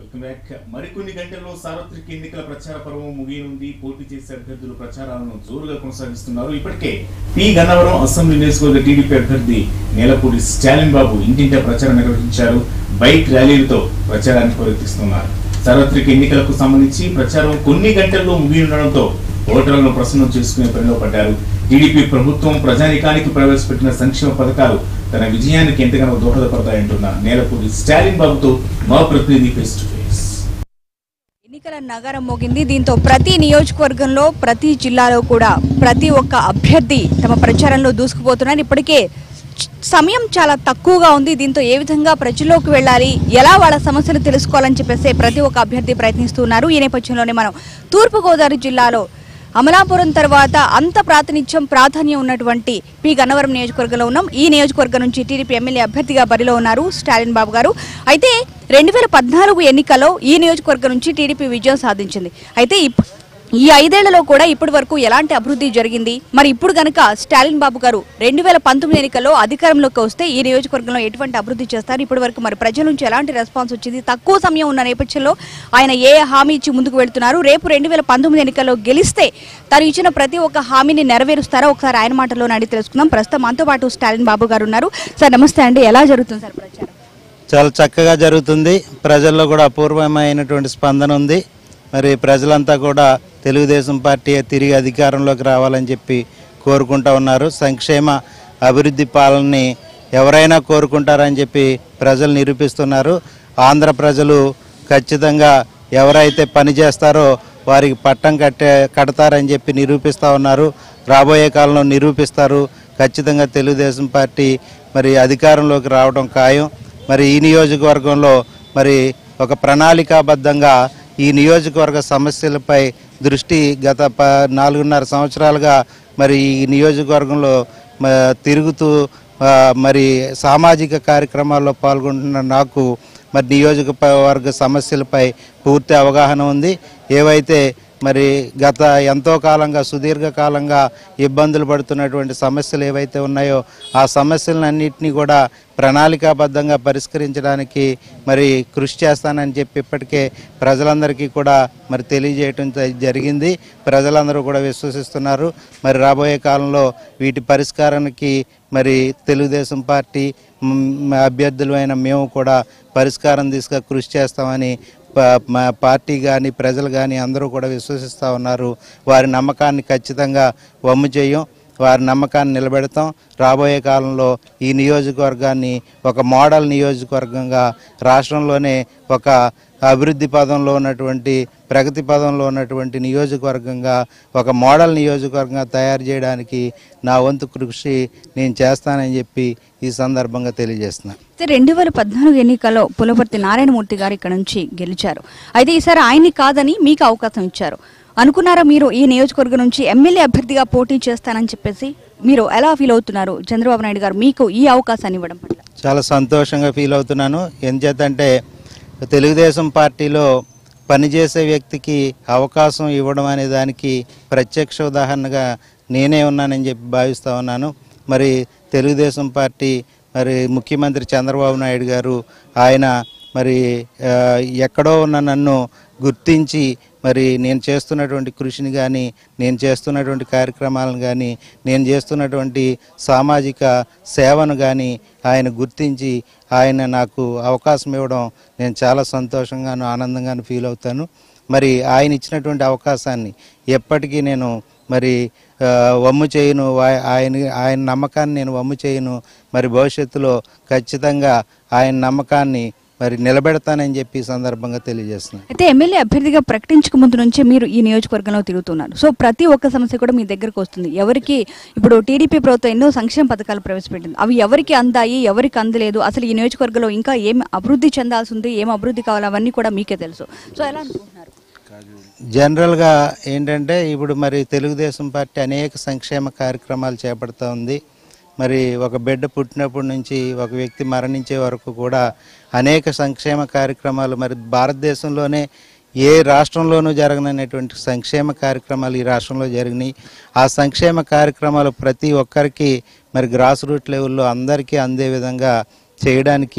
welcome back మరికొన్ని గంటల్లో సార్వత్రిక ఎన్నికల ప్రచార పర్వం ముగియనుంది పోటీ చేసే అభ్యర్థులు ప్రచారాలను జోరుగా కొనసాగిస్తున్నారు ఇప్పటికే పి గన్నవరం అసెంబ్లీ నియోజకవర్గ టీడీపీ అభ్యర్థి నేలపూడి స్టాలిన్ బాబు ఇంటింటా ప్రచారం నిర్వహించారు బైక్ ర్యాలీలతో ప్రచారాన్ని హోరెత్తిస్తున్నారు సార్వత్రిక ఎన్నికలకు సంబంధించి ప్రచారం కొన్ని గంటల్లో ముగియనుండడంతో ఓటర్లను ప్రసన్నం చేసుకునే పనిలో పడ్డారు టీడీపీ ప్రభుత్వం ప్రజానికానికి ప్రవేశపెట్టిన సంక్షేమ పథకాలు తన విజయానికి ఎంతగానో దోహదపడతాయంటున్న నేలపూడి స్టాలిన్ బాబుతో మా ప్రతినిధి ఫేస్ టు ఫేస్ ఎన్నికల నగరం మోగింది దీంతో ప్రతి నియోజకవర్గంలో ప్రతి జిల్లాలో కూడా ప్రతి ఒక్క అభ్యర్థి తమ ప్రచారంలో దూసుకుపోతున్నారు ఇప్పటికే చ- సమయం చాలా తక్కువగా ఉంది దీంతో ఏ విధంగా ప్రజల్లోకి వెళ్ళాలి ఎలా వాళ్ళ సమస్యలు తెలుసుకోవాలని చెప్పేసి ప్రతి ఒక్క అభ్యర్థి ప్రయత్నిస్తున్నారు ఈ నేపథ్యంలోనే మనం తూర్పుగోదావరి జిల్లాలో అమలాపురం తర్వాత అంత ప్రాతినిధ్యం ప్రాధాన్యం ఉన్నటువంటి పి గన్నవరం నియోజకవర్గంలో ఉన్నాం ఈ నియోజకవర్గం నుంచి టీడీపీ ఎమ్మెల్యే అభ్యర్థిగా బరిలో ఉన్నారు స్టాలిన్ బాబు గారు అయితే రెండు వేల పద్నాలుగు ఎన్నికల్లో ఈ నియోజకవర్గం నుంచి టీడీపీ విజయం సాధించింది అయితే ఇప్- ఈ ఐదేళ్లలో కూడా ఇప్పటి వరకు ఎలాంటి అభివృద్ధి జరిగింది మరి ఇప్పుడు గనక స్టాలిన్ బాబు గారు రెండు వేల పంతొమ్మిది ఎన్నికల్లో అధికారంలోకి వస్తే ఈ నియోజకవర్గంలో ఎటువంటి అభివృద్ధి చేస్తారు ఇప్పటి వరకు మరి ప్రజల నుంచి ఎలాంటి రెస్పాన్స్ వచ్చింది తక్కువ సమయం ఉన్న నేపథ్యంలో ఆయన ఏ హామీ ఇచ్చి ముందుకు వెళ్తున్నారు రేపు రెండు వేల పంతొమ్మిది ఎన్నికల్లో గెలిస్తే తను ఇచ్చిన ప్రతి ఒక్క హామీని నెరవేరుస్తారా ఒకసారి ఆయన మాటల్లో అడిగి తెలుసుకుందాం ప్రస్తుతం మనతో పాటు స్టాలిన్ బాబు గారు ఉన్నారు సార్ నమస్తే అండి ఎలా జరుగుతుంది సార్ ప్రచారం చాలా చక్కగా జరుగుతుంది ప్రజల్లో కూడా అపూర్వమైనటువంటి స్పందన ఉంది మరి ప్రజలంతా కూడా తెలుగుదేశం పార్టీ తిరిగి అధికారంలోకి రావాలని చెప్పి కోరుకుంటా ఉన్నారు సంక్షేమ అభివృద్ధి పాలనని ఎవరైనా కోరుకుంటారని చెప్పి ప్రజలు నిరూపిస్తున్నారు ఆంధ్ర ప్రజలు ఖచ్చితంగా ఎవరైతే పని చేస్తారో వారికి పట్టం కట్టే కడతారని చెప్పి నిరూపిస్తూ ఉన్నారు రాబోయే కాలంలో నిరూపిస్తారు ఖచ్చితంగా తెలుగుదేశం పార్టీ మరి అధికారంలోకి రావడం ఖాయం మరి ఈ నియోజకవర్గంలో మరి ఒక ప్రణాళికాబద్ధంగా ఈ నియోజకవర్గ సమస్యలపై దృష్టి గత ప నాలుగున్నర సంవత్సరాలుగా మరి ఈ నియోజకవర్గంలో మ- తిరుగుతూ ఆ, మరి సామాజిక కార్యక్రమాల్లో పాల్గొంటున్న నాకు మరి నియోజకవర్గ సమస్యలపై పూర్తి అవగాహన ఉంది ఏవైతే మరి గత ఎంతో కాలంగా సుదీర్ఘకాలంగా ఇబ్బందులు పడుతున్నటువంటి సమస్యలు ఏవైతే ఉన్నాయో ఆ సమస్యలన్నింటినీ కూడా ప్రణాళికాబద్ధంగా పరిష్కరించడానికి మరి కృషి చేస్తానని చెప్పి ఇప్పటికే ప్రజలందరికీ కూడా మరి తెలియజేయటం జ- జరిగింది ప్రజలందరూ కూడా విశ్వసిస్తున్నారు మరి రాబోయే కాలంలో వీటి పరిష్కారానికి మరి తెలుగుదేశం పార్టీ మ్, అభ్యర్థులమైన మేము కూడా పరిష్కారం దిశగా కృషి చేస్తామని ప- మా పార్టీ కానీ ప్రజలు కానీ అందరూ కూడా విశ్వసిస్తూ ఉన్నారు వారి నమ్మకాన్ని ఖచ్చితంగా వమ్ము చేయం వారి నమ్మకాన్ని నిలబెడతాం రాబోయే కాలంలో ఈ నియోజకవర్గాన్ని ఒక మోడల్ నియోజకవర్గంగా రాష్ట్రంలోనే ఒక అభివృద్ధి పదంలో ఉన్నటువంటి ప్రగతి పదంలో ఉన్నటువంటి నియోజకవర్గంగా ఒక మోడల్ నియోజకవర్గంగా తయారు చేయడానికి నా వంతు కృషి నేను చేస్తానని చెప్పి ఈ సందర్భంగా తెలియజేస్తున్నాను అయితే రెండు వేల పద్నాలుగు ఎన్నికల్లో పులపర్తి నారాయణమూర్తి గారు ఇక్కడ నుంచి గెలిచారు అయితే ఈసారి ఆయన్ని కాదని మీకు అవకాశం ఇచ్చారు అనుకున్నారా మీరు ఈ నియోజకవర్గం నుంచి ఎమ్మెల్యే అభ్యర్థిగా పోటీ చేస్తానని చెప్పేసి మీరు ఎలా ఫీల్ అవుతున్నారు చంద్రబాబు నాయుడు గారు మీకు ఈ అవకాశాన్ని ఇవ్వడం పట్ల చాలా సంతోషంగా ఫీల్ అవుతున్నాను ఎందుచేతంటే తెలుగుదేశం పార్టీలో పనిచేసే వ్యక్తికి అవకాశం ఇవ్వడం అనే దానికి ప్రత్యక్ష ఉదాహరణగా నేనే ఉన్నానని చెప్పి భావిస్తూ ఉన్నాను మరి తెలుగుదేశం పార్టీ మరి ముఖ్యమంత్రి చంద్రబాబు నాయుడు గారు ఆయన మరి ఆ, ఎక్కడో ఉన్న నన్ను గుర్తించి మరి నేను చేస్తున్నటువంటి కృషిని కానీ నేను చేస్తున్నటువంటి కార్యక్రమాలను కానీ నేను చేస్తున్నటువంటి సామాజిక సేవను కానీ ఆయన గుర్తించి ఆయన నాకు అవకాశం ఇవ్వడం నేను చాలా సంతోషంగాను ఆనందంగాను ఫీల్ అవుతాను మరి ఆయన ఇచ్చినటువంటి అవకాశాన్ని ఎప్పటికీ నేను మరి ఆ, వమ్ము చేయను వా- ఆయన ఆయన నమ్మకాన్ని నేను వమ్ము చేయను మరి భవిష్యత్తులో ఖచ్చితంగా ఆయన నమ్మకాన్ని మరి నిలబెడతానని చెప్పి ఈ సందర్భంగా తెలియజేస్తున్నాను అయితే ఎమ్మెల్యే అభ్యర్థిగా ప్రకటించక ముందు నుంచే మీరు ఈ నియోజకవర్గంలో తిరుగుతున్నారు సో ప్రతి ఒక్క సమస్య కూడా మీ దగ్గరకు వస్తుంది ఎవరికి ఇప్పుడు టీడీపీ ప్రభుత్వం ఎన్నో సంక్షేమ పథకాలు ప్రవేశపెట్టింది అవి ఎవరికి అందాయి ఎవరికి అందలేదు అసలు ఈ నియోజకవర్గంలో ఇంకా ఏం అభివృద్ధి చెందాల్సి ఉంది ఏం అభివృద్ధి కావాలి అవన్నీ కూడా మీకే తెలుసు సో ఎలా అనుకుంటున్నారు జనరల్గా ఏంటంటే ఇప్పుడు మరి తెలుగుదేశం పార్టీ అనేక సంక్షేమ కార్యక్రమాలు చేపడుతూ ఉంది మరి ఒక బిడ్డ పుట్టినప్పటి నుంచి ఒక వ్యక్తి మరణించే వరకు కూడా అనేక సంక్షేమ కార్యక్రమాలు మరి భారతదేశంలోనే ఏ రాష్ట్రంలోనూ జరగనటువంటి సంక్షేమ కార్యక్రమాలు ఈ రాష్ట్రంలో జరిగినాయి ఆ సంక్షేమ కార్యక్రమాలు ప్రతి ఒక్కరికి మరి గ్రాస్ రూట్ లెవెల్లో అందరికీ అందే విధంగా చేయడానికి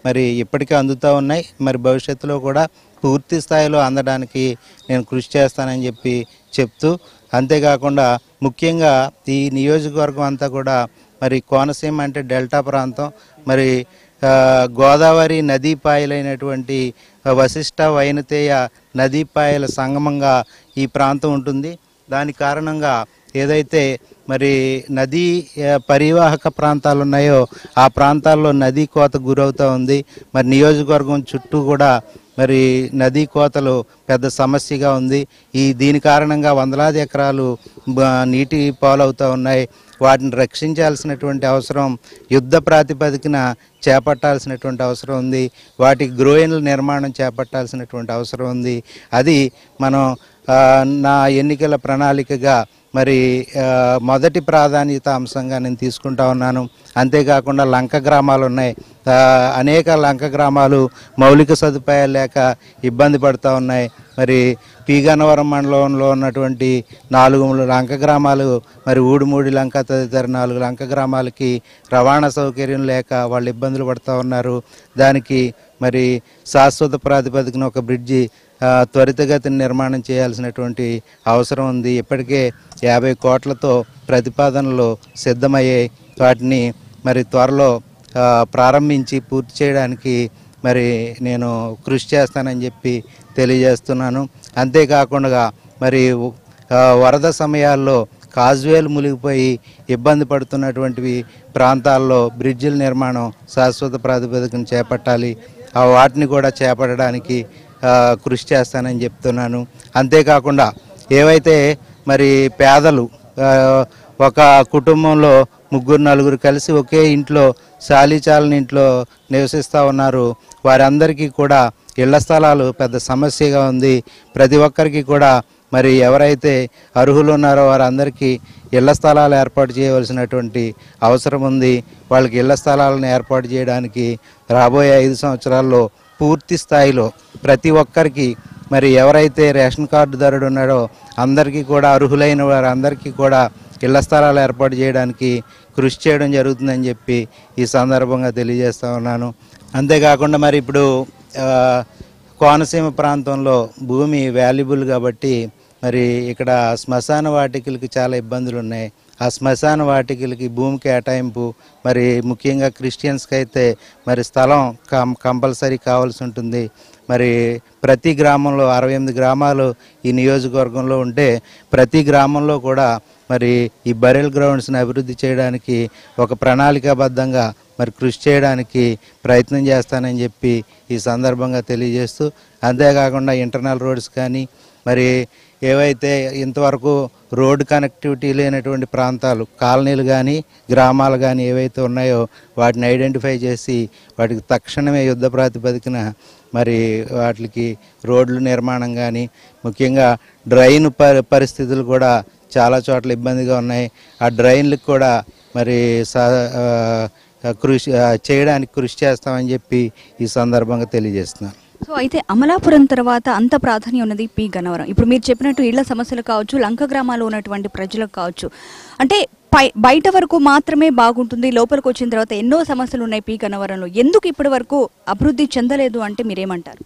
మరి ఇప్పటికే అందుతూ ఉన్నాయి మరి భవిష్యత్తులో కూడా పూర్తి స్థాయిలో అందడానికి నేను కృషి చేస్తానని చెప్పి చెప్తూ అంతేకాకుండా ముఖ్యంగా ఈ నియోజకవర్గం అంతా కూడా మరి కోనసీమ అంటే డెల్టా ప్రాంతం మరి ఆ, గోదావరి నదీపాయలైనటువంటి వశిష్ట వైనతేయ నదీపాయల సంగమంగా ఈ ప్రాంతం ఉంటుంది దాని కారణంగా ఏదైతే మరి నదీ ఆ, పరివాహక ప్రాంతాలు ఉన్నాయో ఆ ప్రాంతాల్లో నదీ కోత గురవుతూ ఉంది మరి నియోజకవర్గం చుట్టూ కూడా మరి నదీ కోతలు పెద్ద సమస్యగా ఉంది ఈ దీని కారణంగా వందలాది ఎకరాలు బ- నీటి పాలవుతూ ఉన్నాయి వాటిని రక్షించాల్సినటువంటి అవసరం యుద్ధ ప్రాతిపదికన చేపట్టాల్సినటువంటి అవసరం ఉంది వాటికి గ్రోయిన్ల నిర్మాణం చేపట్టాల్సినటువంటి అవసరం ఉంది అది మనం ఆ, నా ఎన్నికల ప్రణాళికగా మరి ఆ, మొదటి ప్రాధాన్యత అంశంగా నేను తీసుకుంటా ఉన్నాను అంతేకాకుండా లంక గ్రామాలు ఉన్నాయి ఆ, అనేక లంక గ్రామాలు మౌలిక సదుపాయాలు లేక ఇబ్బంది పడుతూ ఉన్నాయి మరి పీగన్నవరం మండలంలో ఉన్నటువంటి నాలుగు లంక గ్రామాలు మరి ఊడిమూడి లంక తదితర నాలుగు లంక గ్రామాలకి రవాణా సౌకర్యం లేక వాళ్ళు ఇబ్బందులు పడుతూ ఉన్నారు దానికి మరి శాశ్వత ప్రాతిపదికన ఒక బ్రిడ్జి ఆ, త్వరితగతిన నిర్మాణం చేయాల్సినటువంటి అవసరం ఉంది ఇప్పటికే యాభై కోట్లతో ప్రతిపాదనలు సిద్ధమయ్యాయి వాటిని మరి త్వరలో ఆ, ప్రారంభించి పూర్తి చేయడానికి మరి నేను కృషి చేస్తానని చెప్పి తెలియజేస్తున్నాను అంతేకాకుండా మరి ఆ, వరద సమయాల్లో కాజువేలు మునిగిపోయి ఇబ్బంది పడుతున్నటువంటివి ప్రాంతాల్లో బ్రిడ్జిల నిర్మాణం శాశ్వత ప్రాతిపదికన చేపట్టాలి ఆ వాటిని కూడా చేపట్టడానికి ఆ, కృషి చేస్తానని చెప్తున్నాను అంతేకాకుండా ఏవైతే మరి పేదలు ఆ, ఒక కుటుంబంలో ముగ్గురు నలుగురు కలిసి ఒకే ఇంట్లో చాలీచాలని ఇంట్లో నివసిస్తూ ఉన్నారు వారందరికీ కూడా ఇళ్ల స్థలాలు పెద్ద సమస్యగా ఉంది ప్రతి ఒక్కరికి కూడా మరి ఎవరైతే అర్హులు ఉన్నారో వారందరికీ ఇళ్ల స్థలాలు ఏర్పాటు చేయవలసినటువంటి అవసరం ఉంది వాళ్ళకి ఇళ్ల స్థలాలను ఏర్పాటు చేయడానికి రాబోయే ఐదు సంవత్సరాల్లో పూర్తి స్థాయిలో ప్రతి ఒక్కరికి మరి ఎవరైతే రేషన్ కార్డుదారుడు ఉన్నాడో అందరికీ కూడా అర్హులైన వారందరికీ కూడా ఇళ్ల స్థలాలు ఏర్పాటు చేయడానికి కృషి చేయడం జరుగుతుందని చెప్పి ఈ సందర్భంగా తెలియజేస్తా ఉన్నాను అంతేకాకుండా మరి ఇప్పుడు ఆ, కోనసీమ ప్రాంతంలో భూమి వాల్యుబుల్ కాబట్టి మరి ఇక్కడ శ్మశాన వాటికలకి చాలా ఇబ్బందులు ఉన్నాయి ఆ శ్మశాన వాటికలకి భూమి కేటాయింపు మరి ముఖ్యంగా క్రిస్టియన్స్కి అయితే మరి స్థలం కం కంపల్సరీ కావాల్సి ఉంటుంది మరి ప్రతి గ్రామంలో అరవై ఎనిమిది గ్రామాలు ఈ నియోజకవర్గంలో ఉంటే ప్రతి గ్రామంలో కూడా మరి ఈ బరెల్ గ్రౌండ్స్ని అభివృద్ధి చేయడానికి ఒక ప్రణాళికాబద్ధంగా మరి కృషి చేయడానికి ప్రయత్నం చేస్తానని చెప్పి ఈ సందర్భంగా తెలియజేస్తూ అంతేకాకుండా ఇంటర్నల్ రోడ్స్ కానీ మరి ఏవైతే ఇంతవరకు రోడ్ కనెక్టివిటీ లేనటువంటి ప్రాంతాలు కాలనీలు కానీ గ్రామాలు కానీ ఏవైతే ఉన్నాయో వాటిని ఐడెంటిఫై చేసి వాటికి తక్షణమే యుద్ధ ప్రాతిపదికన మరి వాటికి రోడ్లు నిర్మాణం కానీ ముఖ్యంగా డ్రైన్ ప పరిస్థితులు కూడా చాలా చోట్ల ఇబ్బందిగా ఉన్నాయి ఆ డ్రైన్లకు కూడా మరి సా ఆ, కృషి ఆ, చేయడానికి కృషి చేస్తామని చెప్పి ఈ సందర్భంగా తెలియజేస్తున్నాను సో అయితే అమలాపురం తర్వాత అంత ప్రాధాన్యం ఉన్నది పి గన్నవరం ఇప్పుడు మీరు చెప్పినట్టు ఇళ్ల సమస్యలు కావచ్చు లంక గ్రామాల్లో ఉన్నటువంటి ప్రజలకు కావచ్చు అంటే పై బయట వరకు మాత్రమే బాగుంటుంది లోపలికి వచ్చిన తర్వాత ఎన్నో సమస్యలు ఉన్నాయి పి గన్నవరంలో ఎందుకు ఇప్పటి వరకు అభివృద్ధి చెందలేదు అంటే మీరేమంటారు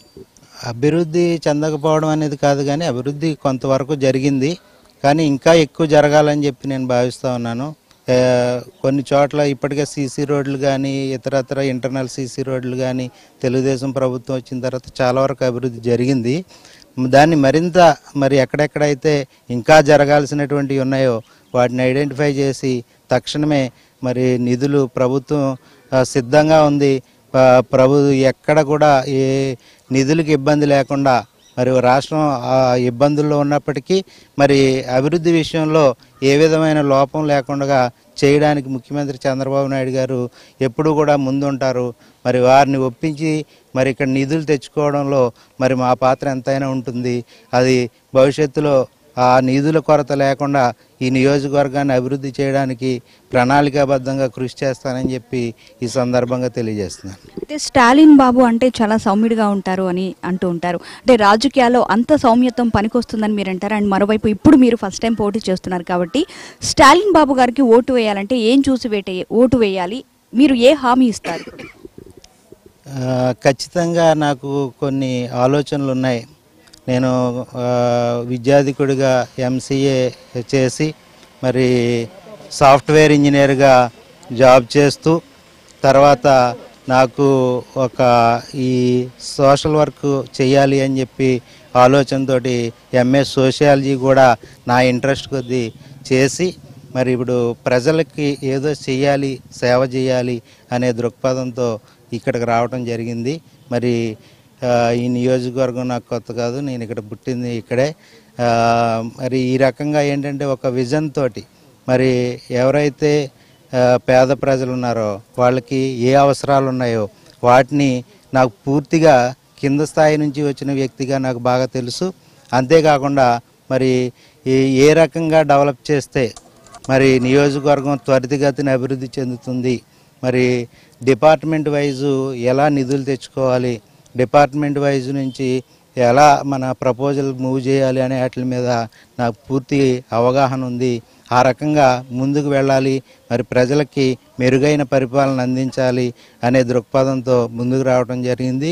అభివృద్ధి చెందకపోవడం అనేది కాదు కానీ అభివృద్ధి కొంతవరకు జరిగింది కానీ ఇంకా ఎక్కువ జరగాలని చెప్పి నేను భావిస్తూ ఉన్నాను ఆ, కొన్ని చోట్ల ఇప్పటికే సీసీ రోడ్లు కానీ ఇతరత్ర ఇంటర్నల్ సీసీ రోడ్లు కానీ తెలుగుదేశం ప్రభుత్వం వచ్చిన తర్వాత చాలా వరకు అభివృద్ధి జరిగింది దాన్ని మరింత మరి ఎక్కడెక్కడైతే ఇంకా జరగాల్సినటువంటివి ఉన్నాయో వాటిని ఐడెంటిఫై చేసి తక్షణమే మరి నిధులు ప్రభుత్వం ఆ, సిద్ధంగా ఉంది ఆ, ప్రభు ఎక్కడ కూడా ఏ నిధులకు ఇబ్బంది లేకుండా మరి రాష్ట్రం ఆ ఇబ్బందుల్లో ఉన్నప్పటికీ మరి అభివృద్ధి విషయంలో ఏ విధమైన లోపం లేకుండా చేయడానికి ముఖ్యమంత్రి చంద్రబాబు నాయుడు గారు ఎప్పుడూ కూడా ముందుంటారు మరి వారిని ఒప్పించి మరి ఇక్కడ నిధులు తెచ్చుకోవడంలో మరి మా పాత్ర ఎంతైనా ఉంటుంది అది భవిష్యత్తులో ఆ నిధుల కొరత లేకుండా ఈ నియోజకవర్గాన్ని అభివృద్ధి చేయడానికి ప్రణాళికాబద్ధంగా కృషి చేస్తానని చెప్పి ఈ సందర్భంగా తెలియజేస్తున్నాను అయితే స్టాలిన్ బాబు అంటే చాలా సౌమ్యుడిగా ఉంటారు అని అంటూ ఉంటారు అంటే రాజకీయాల్లో అంత సౌమ్యత్వం పనికొస్తుందని మీరు అంటారు అండ్ మరోవైపు ఇప్పుడు మీరు ఫస్ట్ టైం పోటీ చేస్తున్నారు కాబట్టి స్టాలిన్ బాబు గారికి ఓటు వేయాలంటే ఏం చూసి వేటే ఓటు వేయాలి మీరు ఏ హామీ ఇస్తారు ఆ, ఖచ్చితంగా నాకు కొన్ని ఆలోచనలు ఉన్నాయి నేను ఆ, విద్యాధికుడిగా ఎంసీఏ చేసి మరి సాఫ్ట్వేర్ ఇంజనీర్గా జాబ్ చేస్తూ తర్వాత నాకు ఒక ఈ సోషల్ వర్క్ చేయాలి అని చెప్పి ఆలోచనతోటి ఎంఏ సోషియాలజీ కూడా నా ఇంట్రెస్ట్ కొద్దీ చేసి మరి ఇప్పుడు ప్రజలకి ఏదో చేయాలి సేవ చేయాలి అనే దృక్పథంతో ఇక్కడికి రావడం జరిగింది మరి ఆ, ఈ నియోజకవర్గం నాకు కొత్త కాదు నేను ఇక్కడ పుట్టింది ఇక్కడే ఆ, మరి ఈ రకంగా ఏంటంటే ఒక విజన్ తోటి మరి ఎవరైతే ఆ, పేద ప్రజలు ఉన్నారో వాళ్ళకి ఏ అవసరాలు ఉన్నాయో వాటిని నాకు పూర్తిగా కింద స్థాయి నుంచి వచ్చిన వ్యక్తిగా నాకు బాగా తెలుసు అంతేకాకుండా మరి ఈ- ఏ రకంగా డెవలప్ చేస్తే మరి నియోజకవర్గం త్వరితగతిన అభివృద్ధి చెందుతుంది మరి డిపార్ట్మెంట్ వైజు ఎలా నిధులు తెచ్చుకోవాలి డిపార్ట్మెంట్ వైజ్ నుంచి ఎలా మన ప్రపోజల్ మూవ్ చేయాలి అనే వాటి మీద నాకు పూర్తి అవగాహన ఉంది ఆ రకంగా ముందుకు వెళ్ళాలి మరి ప్రజలకి మెరుగైన పరిపాలన అందించాలి అనే దృక్పథంతో ముందుకు రావడం జరిగింది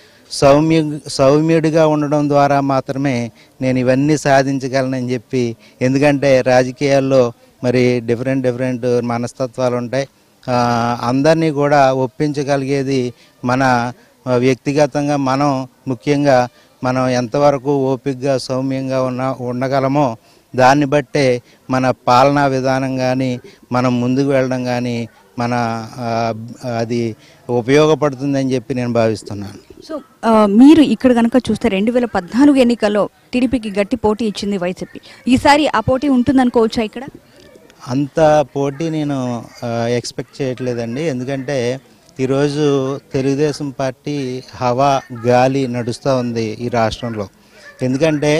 సౌమ్య సౌమ్యుడిగా ఉండడం ద్వారా మాత్రమే నేను ఇవన్నీ సాధించగలనని చెప్పి ఎందుకంటే రాజకీయాల్లో మరి డిఫరెంట్ డిఫరెంట్ మనస్తత్వాలు ఉంటాయి ఆ, అందరినీ కూడా ఒప్పించగలిగేది మన ఆ, వ్యక్తిగతంగా మనం ముఖ్యంగా మనం ఎంతవరకు ఓపికగా సౌమ్యంగా ఉన్న ఉండగలమో దాన్ని బట్టే మన పాలనా విధానం కానీ మనం ముందుకు వెళ్ళడం కానీ మన ఆ, అది ఉపయోగపడుతుందని చెప్పి నేను భావిస్తున్నాను సో ఆ, మీరు ఇక్కడ కనుక చూస్తే రెండు వేల పద్నాలుగు ఎన్నికల్లో టీడీపీకి గట్టి పోటీ ఇచ్చింది వైసీపీ ఈసారి ఆ పోటీ ఉంటుందనుకోవచ్చా ఇక్కడ అంత పోటీ నేను ఆ, ఎక్స్పెక్ట్ చేయట్లేదండి ఎందుకంటే ఈరోజు తెలుగుదేశం పార్టీ హవా గాలి నడుస్తూ ఉంది ఈ రాష్ట్రంలో ఎందుకంటే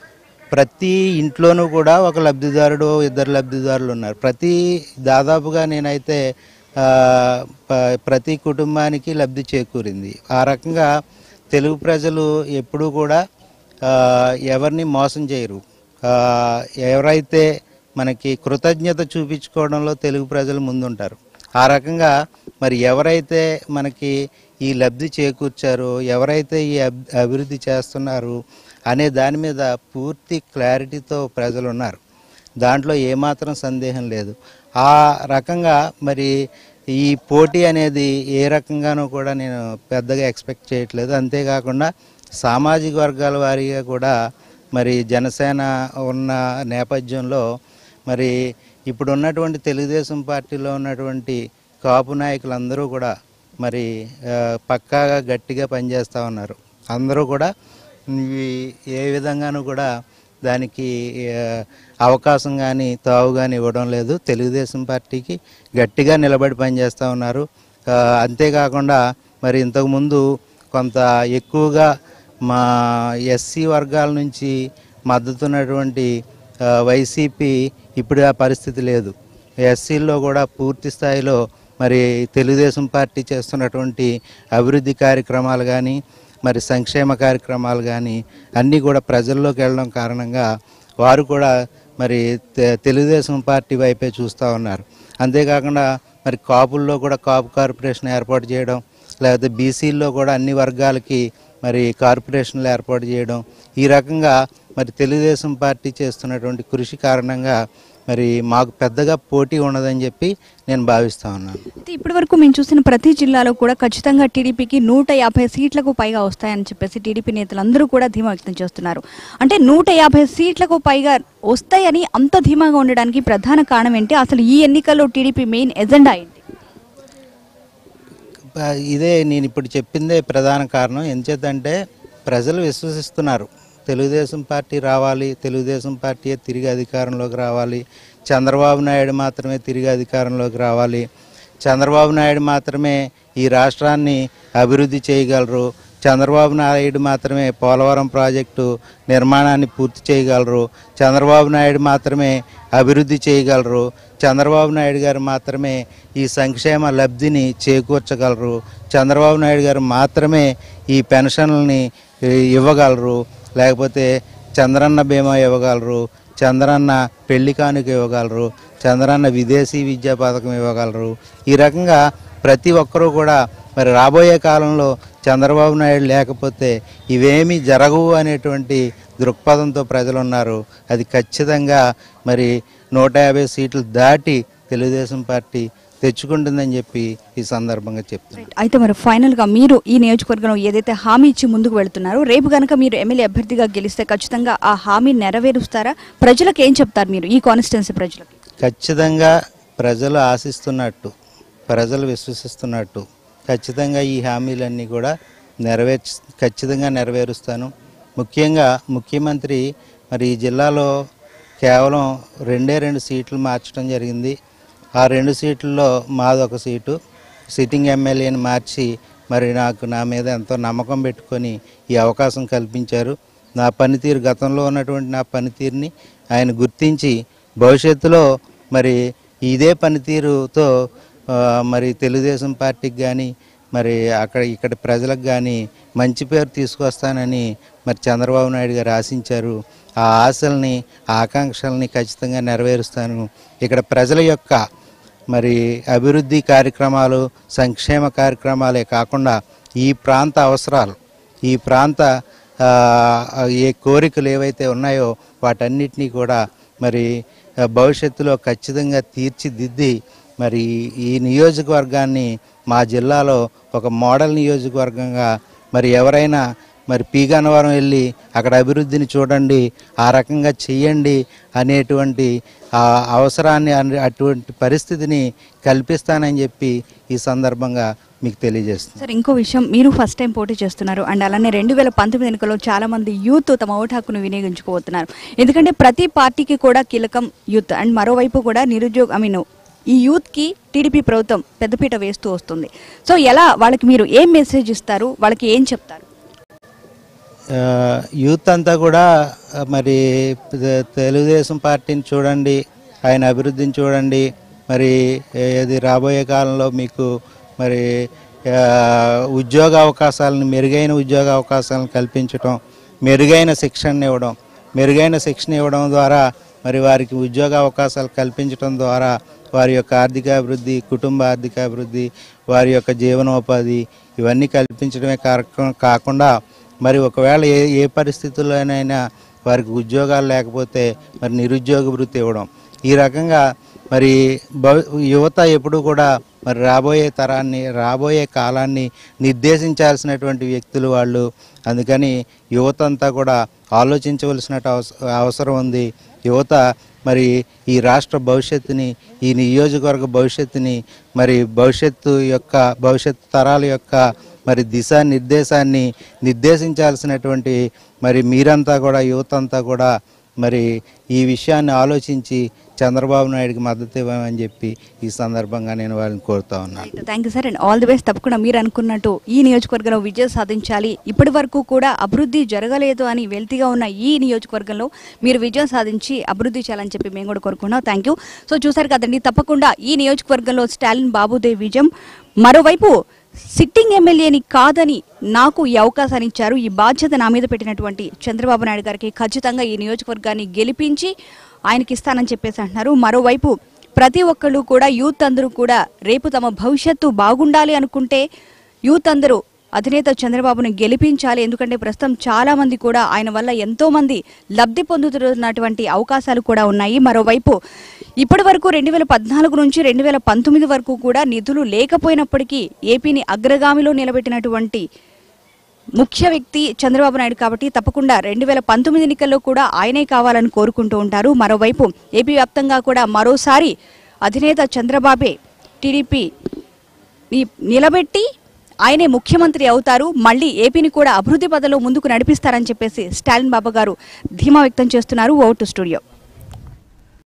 ప్రతి ఇంట్లోనూ కూడా ఒక లబ్ధిదారుడు ఇద్దరు లబ్ధిదారులు ఉన్నారు ప్రతి దాదాపుగా నేనైతే ఆ, ప- ప్రతి కుటుంబానికి లబ్ధి చేకూరింది ఆ రకంగా తెలుగు ప్రజలు ఎప్పుడూ కూడా ఆ, ఎవరిని మోసం చేయరు ఆ, ఎవరైతే మనకి కృతజ్ఞత చూపించుకోవడంలో తెలుగు ప్రజలు ముందుంటారు ఆ రకంగా మరి ఎవరైతే మనకి ఈ లబ్ధి చేకూర్చారో ఎవరైతే ఈ అబ్- అభివృద్ధి చేస్తున్నారు అనే దాని మీద పూర్తి క్లారిటీతో ప్రజలు ఉన్నారు దాంట్లో ఏమాత్రం సందేహం లేదు ఆ రకంగా మరి ఈ పోటీ అనేది ఏ రకంగానూ కూడా నేను పెద్దగా ఎక్స్పెక్ట్ చేయట్లేదు అంతేకాకుండా సామాజిక వర్గాల వారీగా కూడా మరి జనసేన ఉన్న నేపథ్యంలో మరి ఇప్పుడు ఉన్నటువంటి తెలుగుదేశం పార్టీలో ఉన్నటువంటి కాపు నాయకులందరూ కూడా మరి ఆ, పక్కాగా గట్టిగా పనిచేస్తూ ఉన్నారు అందరూ కూడా ఇవి ఏ విధంగానూ కూడా దానికి ఆ, అవకాశం కానీ తావు కానీ ఇవ్వడం లేదు తెలుగుదేశం పార్టీకి గట్టిగా నిలబడి పనిచేస్తూ ఉన్నారు ఆ, అంతేకాకుండా మరి ఇంతకుముందు కొంత ఎక్కువగా మా ఎస్సీ వర్గాల నుంచి మద్దతున్నటువంటి ఆ, వైసీపీ ఇప్పుడు ఆ పరిస్థితి లేదు ఎస్సీల్లో కూడా పూర్తి స్థాయిలో మరి తెలుగుదేశం పార్టీ చేస్తున్నటువంటి అభివృద్ధి కార్యక్రమాలు కానీ మరి సంక్షేమ కార్యక్రమాలు కానీ అన్నీ కూడా ప్రజల్లోకి వెళ్ళడం కారణంగా వారు కూడా మరి తె- తెలుగుదేశం పార్టీ వైపే చూస్తూ ఉన్నారు అంతేకాకుండా మరి కాపుల్లో కూడా కాపు కార్పొరేషన్ ఏర్పాటు చేయడం లేకపోతే బీసీల్లో కూడా అన్ని వర్గాలకి మరి కార్పొరేషన్లు ఏర్పాటు చేయడం ఈ రకంగా మరి తెలుగుదేశం పార్టీ చేస్తున్నటువంటి కృషి కారణంగా మరి మాకు పెద్దగా పోటీ ఉండదని చెప్పి నేను భావిస్తా ఉన్నాను అయితే ఇప్పటి వరకు మేము చూసిన ప్రతి జిల్లాలో కూడా ఖచ్చితంగా టీడీపీకి నూట యాభై సీట్లకు పైగా వస్తాయని చెప్పేసి టీడీపీ నేతలందరూ కూడా ధీమా వ్యక్తం చేస్తున్నారు అంటే నూట యాభై సీట్లకు పైగా వస్తాయని అంత ధీమాగా ఉండడానికి ప్రధాన కారణం ఏంటి అసలు ఈ ఎన్నికల్లో టీడీపీ మెయిన్ ఎజెండా ఏంటి ప- ఇదే నేను ఇప్పుడు చెప్పిందే ప్రధాన కారణం ఎంచేతంటే ప్రజలు విశ్వసిస్తున్నారు తెలుగుదేశం పార్టీ రావాలి తెలుగుదేశం పార్టీ తిరిగి అధికారంలోకి రావాలి చంద్రబాబు నాయుడు మాత్రమే తిరిగి అధికారంలోకి రావాలి చంద్రబాబు నాయుడు మాత్రమే ఈ రాష్ట్రాన్ని అభివృద్ధి చేయగలరు చంద్రబాబు నాయుడు మాత్రమే పోలవరం ప్రాజెక్టు నిర్మాణాన్ని పూర్తి చేయగలరు చంద్రబాబు నాయుడు మాత్రమే అభివృద్ధి చేయగలరు చంద్రబాబు నాయుడు గారు మాత్రమే ఈ సంక్షేమ లబ్ధిని చేకూర్చగలరు చంద్రబాబు నాయుడు గారు మాత్రమే ఈ పెన్షన్లని ఈ, ఇవ్వగలరు లేకపోతే చంద్రన్న బీమా ఇవ్వగలరు చంద్రన్న పెళ్లి కానుక ఇవ్వగలరు చంద్రన్న విదేశీ విద్యా పథకం ఇవ్వగలరు ఈ రకంగా ప్రతి ఒక్కరూ కూడా మరి రాబోయే కాలంలో చంద్రబాబు నాయుడు లేకపోతే ఇవేమీ జరగవు అనేటువంటి దృక్పథంతో ప్రజలు ఉన్నారు అది ఖచ్చితంగా మరి నూట యాభై సీట్లు దాటి తెలుగుదేశం పార్టీ తెచ్చుకుంటుందని చెప్పి ఈ సందర్భంగా చెప్తున్నాను అయితే మరి ఫైనల్ గా మీరు ఈ నియోజకవర్గంలో ఏదైతే హామీ ఇచ్చి ముందుకు వెళ్తున్నారో రేపు గనక మీరు ఎమ్మెల్యే అభ్యర్థిగా గెలిస్తే ఖచ్చితంగా ఆ హామీ నెరవేరుస్తారా ప్రజలకు ఏం చెప్తారు మీరు ఈ కాన్స్టిట్యున్సీ ప్రజలకు ఖచ్చితంగా ప్రజలు ఆశిస్తున్నట్టు ప్రజలు విశ్వసిస్తున్నట్టు ఖచ్చితంగా ఈ హామీలన్నీ కూడా నెరవేర్చ ఖచ్చితంగా నెరవేరుస్తాను ముఖ్యంగా ముఖ్యమంత్రి మరి ఈ జిల్లాలో కేవలం రెండే రెండు సీట్లు మార్చడం జరిగింది ఆ రెండు సీట్లలో మాదొక సీటు సిట్టింగ్ ఎమ్మెల్యేని మార్చి మరి నాకు నా మీద ఎంతో నమ్మకం పెట్టుకొని ఈ అవకాశం కల్పించారు నా పనితీరు గతంలో ఉన్నటువంటి నా పనితీరుని ఆయన గుర్తించి భవిష్యత్తులో మరి ఇదే పనితీరుతో ఆ, మరి తెలుగుదేశం పార్టీకి కానీ మరి అక్కడ ఇక్కడ ప్రజలకు కానీ మంచి పేరు తీసుకొస్తానని మరి చంద్రబాబు నాయుడు గారు ఆశించారు ఆ ఆశల్ని ఆ ఆకాంక్షల్ని ఖచ్చితంగా నెరవేరుస్తాను ఇక్కడ ప్రజల యొక్క మరి అభివృద్ధి కార్యక్రమాలు సంక్షేమ కార్యక్రమాలే కాకుండా ఈ ప్రాంత అవసరాలు ఈ ప్రాంత ఆ, ఏ కోరికలు ఏవైతే ఉన్నాయో వాటన్నిటినీ కూడా మరి ఆ, భవిష్యత్తులో ఖచ్చితంగా తీర్చిదిద్ది మరి ఈ నియోజకవర్గాన్ని మా జిల్లాలో ఒక మోడల్ నియోజకవర్గంగా మరి ఎవరైనా మరి పీగన్నవరం వెళ్ళి అక్కడ అభివృద్ధిని చూడండి ఆ రకంగా చెయ్యండి అనేటువంటి ఆ అవసరాన్ని అన్- అటువంటి పరిస్థితిని కల్పిస్తానని చెప్పి ఈ సందర్భంగా మీకు తెలియజేస్తున్నాను సార్ ఇంకో విషయం మీరు ఫస్ట్ టైం పోటీ చేస్తున్నారు అండ్ అలానే రెండు వేల పంతొమ్మిది ఎన్నికల్లో చాలా మంది యూత్ తమ ఓటు హక్కును వినియోగించుకోబోతున్నారు ఎందుకంటే ప్రతి పార్టీకి కూడా కీలకం యూత్ అండ్ మరోవైపు కూడా నిరుద్యోగ ఐ మీన్ ఈ యూత్ కి టీడీపీ ప్రభుత్వం పెద్దపీట వేస్తూ వస్తుంది సో ఎలా వాళ్ళకి మీరు ఏం మెసేజ్ ఇస్తారు వాళ్ళకి ఏం చెప్తారు ఆ, యూత్ అంతా కూడా ఆ, మరి తె- తెలుగుదేశం పార్టీని చూడండి ఆయన అభివృద్ధిని చూడండి మరి ఏది రాబోయే కాలంలో మీకు మరి ఆ, ఉద్యోగ అవకాశాలను మెరుగైన ఉద్యోగ అవకాశాలను కల్పించటం మెరుగైన శిక్షణ ఇవ్వడం మెరుగైన శిక్షణ ఇవ్వడం ద్వారా మరి వారికి ఉద్యోగ అవకాశాలు కల్పించడం ద్వారా వారి యొక్క ఆర్థిక అభివృద్ధి కుటుంబ ఆర్థిక అభివృద్ధి వారి యొక్క జీవనోపాధి ఇవన్నీ కల్పించడమే కాక- కాకుండా మరి ఒకవేళ ఏ ఏ పరిస్థితుల్లోనైనా వారికి ఉద్యోగాలు లేకపోతే మరి నిరుద్యోగ వృత్తి ఇవ్వడం ఈ రకంగా మరి భవి యువత ఎప్పుడు కూడా మరి రాబోయే తరాన్ని రాబోయే కాలాన్ని నిర్దేశించాల్సినటువంటి వ్యక్తులు వాళ్ళు అందుకని యువత అంతా కూడా ఆలోచించవలసిన అవసరం ఉంది యువత మరి ఈ రాష్ట్ర భవిష్యత్తుని ఈ నియోజకవర్గ భవిష్యత్తుని మరి భవిష్యత్తు యొక్క భవిష్యత్తు తరాల యొక్క మరి దిశా నిర్దేశాన్ని నిర్దేశించాల్సినటువంటి మరి మీరంతా కూడా యువత అంతా కూడా మరి ఈ విషయాన్ని ఆలోచించి చంద్రబాబు నాయుడికి మద్దతు ఇవ్వమని చెప్పి ఈ సందర్భంగా నేను వాళ్ళని కోరుతా ఉన్నాను thank you sir and all the best తప్పకుండా మీరు అనుకున్నట్టు ఈ నియోజకవర్గంలో విజయం సాధించాలి ఇప్పటి వరకు కూడా అభివృద్ధి జరగలేదు అని వెల్తిగా ఉన్న ఈ నియోజకవర్గంలో మీరు విజయం సాధించి అభివృద్ధి చేయాలని చెప్పి మేము కూడా కోరుకున్నాం థ్యాంక్ యూ సో చూసారు కదండి తప్పకుండా ఈ నియోజకవర్గంలో స్టాలిన్ బాబుదేవ్ విజయం మరోవైపు సిట్టింగ్ ఎమ్మెల్యేని కాదని నాకు ఈ అవకాశాన్ని ఇచ్చారు ఈ బాధ్యత నా మీద పెట్టినటువంటి చంద్రబాబు నాయుడు గారికి ఖచ్చితంగా ఈ నియోజకవర్గాన్ని గెలిపించి ఆయనకి ఇస్తానని చెప్పేసి అంటున్నారు మరోవైపు ప్రతి ఒక్కళ్ళు కూడా యూత్ అందరూ కూడా రేపు తమ భవిష్యత్తు బాగుండాలి అనుకుంటే యూత్ అందరూ అధినేత చంద్రబాబును గెలిపించాలి ఎందుకంటే ప్రస్తుతం చాలా మంది కూడా ఆయన వల్ల ఎంతో మంది లబ్ధి పొందుతున్నటువంటి అవకాశాలు కూడా ఉన్నాయి మరోవైపు ఇప్పటి వరకు రెండు వేల పద్నాలుగు నుంచి రెండు వేల పంతొమ్మిది వరకు కూడా నిధులు లేకపోయినప్పటికీ ఏపీని అగ్రగామిలో నిలబెట్టినటువంటి ముఖ్య వ్యక్తి చంద్రబాబు నాయుడు కాబట్టి తప్పకుండా రెండు వేల పంతొమ్మిది ఎన్నికల్లో కూడా ఆయనే కావాలని కోరుకుంటూ ఉంటారు మరోవైపు ఏపీ వ్యాప్తంగా కూడా మరోసారి అధినేత చంద్రబాబే టీడీపీ నిలబెట్టి ఆయనే ముఖ్యమంత్రి అవుతారు మళ్ళీ ఏపీని కూడా అభివృద్ధి పదలో ముందుకు నడిపిస్తారని చెప్పేసి స్టాలిన్ బాబా గారు ధీమా వ్యక్తం చేస్తున్నారు ఓటు స్టూడియో